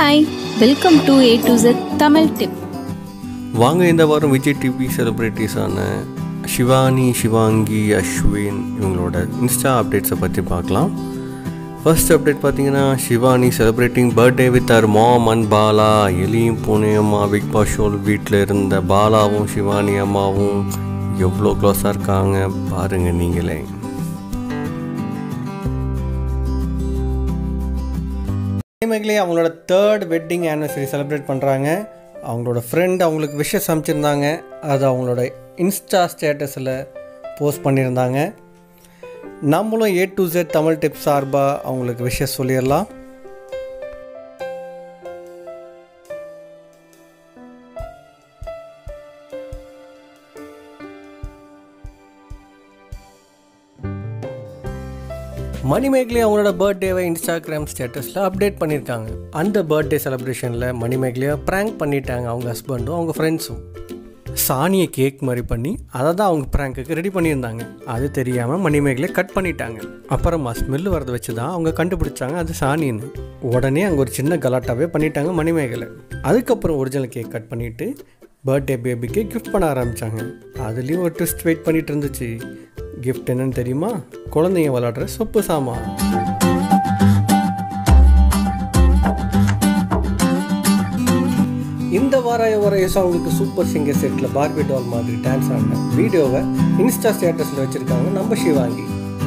hi welcome to A to Z Tamil tip வாங்க இந்த வாரம் விஜய் டிவி செலிப்ரிட்டிஸான ஷிவானி ஷிவாங்கி அஸ்வின் இவங்களோட இன்ஸ்டா அப்டேட்ஸை பற்றி பார்க்கலாம் ஃபர்ஸ்ட் அப்டேட் பார்த்தீங்கன்னா Shivani celebrating birthday with her mom and Bala எலியும் பூனையம்மா பிக் பாஸ் ஷோல் வீட்டில் இருந்த பாலாவும் ஷிவானி அம்மாவும் எவ்வளோ க்ளோஸாக இருக்காங்க பாருங்கள் நீங்களே மகளே அவங்களோட தேர்ட் வெட்டிங் ஆனிவர்சரி செலிப்ரேட் பண்ணுறாங்க அவங்களோட ஃப்ரெண்ட் அவங்களுக்கு விஷஸ் அமைச்சிருந்தாங்க அது அவங்களோட இன்ஸ்டா ஸ்டேட்டஸில் போஸ்ட் பண்ணியிருந்தாங்க நம்மளும் A to Z Tamil tip சார்பாக அவங்களுக்கு விஷஸ் சொல்லிடலாம் மணிமேகலை அவங்களோட பர்த்டேவை இன்ஸ்டாகிராம் ஸ்டேட்டஸில் அப்டேட் பண்ணியிருக்காங்க அந்த பர்த்டே செலிப்ரேஷனில் மணிமேகலையை ப்ராங்க் பண்ணிட்டாங்க அவங்க ஹஸ்பண்டும் அவங்க ஃப்ரெண்ட்ஸும் சாணியை கேக் மாதிரி பண்ணி அதை தான் அவங்க ப்ராங்க்குக்கு ரெடி பண்ணியிருந்தாங்க அது தெரியாமல் மணிமேகலை கட் பண்ணிட்டாங்க அப்புறமா ஸ்மெல் வரதை வச்சு தான் அவங்க கண்டுபிடிச்சாங்க அது சாணின்னு உடனே அங்கே ஒரு சின்ன கலாட்டாவே பண்ணிட்டாங்க மணிமேகலை அதுக்கப்புறம் ஒரிஜினல் கேக் கட் பண்ணிவிட்டு பர்த்டே பேபிக்கு கிஃப்ட் பண்ண ஆரம்பித்தாங்க அதுலேயும் ஒரு ட்விஸ்ட் வெயிட் பண்ணிட்டு இருந்துச்சு கிஃப்ட் என்னன்னு தெரியுமா குழந்தைங்க விளாடுற சொப்பு சாமான் இந்த வாராய வாராய சாங்குக்கு சூப்பர் சிங்கர் செட்டில் பார்பி டால் மாதிரி டான்ஸ் ஆடின வீடியோவை இன்ஸ்டா ஸ்டேட்டஸில் வச்சுருக்காங்க நம்ம சிவாங்கி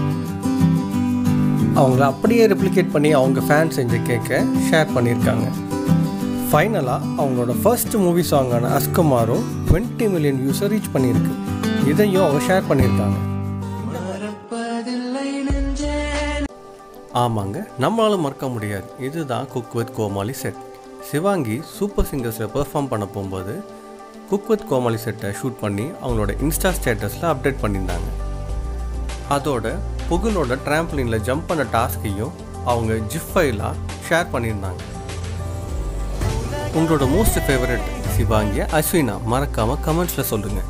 அவங்கள அப்படியே ரெப்ளிகேட் பண்ணி அவங்க ஃபேன் செஞ்ச கேக்கை ஷேர் பண்ணியிருக்காங்க ஃபைனலாக அவங்களோட ஃபர்ஸ்ட் மூவி சாங்கான அஸ்குமாரும் டுவெண்ட்டி மில்லியன் வியூஸை ரீச் பண்ணியிருக்கு இதையும் அவங்க ஷேர் பண்ணியிருக்காங்க ஆமாங்க நம்மளால மறக்க முடியாது இதுதான் cook with Comali set Sivaangi super சிங்கர்ஸில் பெர்ஃபார்ம் பண்ண போகும்போது குக் வித் கோமாளி செட்டை ஷூட் பண்ணி அவங்களோட இன்ஸ்டா ஸ்டேட்டஸில் அப்டேட் பண்ணியிருந்தாங்க அதோட புகழோட ட்ராம்ப்ளினில் ஜம்ப் பண்ண டாஸ்கையும் அவங்க ஜிப் ஃபைலாக ஷேர் பண்ணியிருந்தாங்க உங்களோட மோஸ்ட் ஃபேவரட் சிவாங்கிய அஸ்வினா மறக்காமல் கமெண்ட்ஸில் சொல்லுங்கள்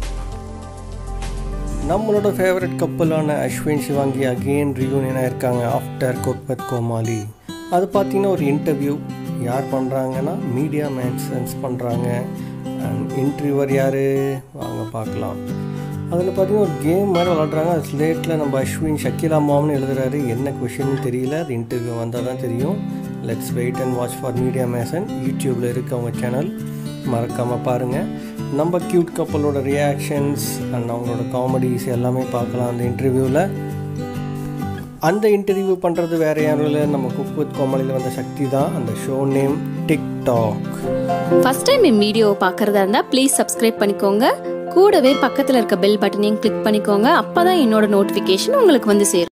நம்மளோட ஃபேவரட் கப்பலான அஸ்வின் சிவாங்கி அகெயின் ரியூனியனாக இருக்காங்க ஆஃப்டர் குக்பத் கோமாளி அது பார்த்தீங்கன்னா ஒரு இன்டர்வியூ யார் பண்ணுறாங்கன்னா மீடியா மேன்சன்ஸ் பண்ணுறாங்க அண்ட் இன்டர்வியூவர் யார் வாங்க பார்க்கலாம் அதில் பார்த்தீங்கன்னா ஒரு கேம் மாதிரி விளாட்றாங்க அது ஸ்லேட்டில் நம்ம அஸ்வின் ஷக்கீலா மாம்னு எழுதுறாரு என்ன கொஷின் தெரியல அது இன்டர்வியூ வந்தால் தான் தெரியும் let's wait and watch for media mason யூடியூப்பில் இருக்கு அவங்க சேனல் மறக்காமல் பாருங்கள் நம்ம க்யூட் கப்பலோட ரியாக்ஷன்ஸ் அண்ட் அவங்களோட காமெடிஸ் எல்லாமே பார்க்கலாம் அந்த இன்டர்வியூவில் அந்த இன்டர்வியூ பண்ணுறது வேறு யாரும் இல்லை நம்ம குக் வித் கோமாளியில் வந்த சக்தி தான் அந்த show name TikTok first time என் வீடியோவை பார்க்குறதா இருந்தால் ப்ளீஸ் சப்ஸ்கிரைப் பண்ணிக்கோங்க கூடவே பக்கத்தில் இருக்க பெல் பட்டனையும் கிளிக் பண்ணிக்கோங்க அப்போ தான் என்னோட நோட்டிஃபிகேஷன் உங்களுக்கு வந்து சேரும்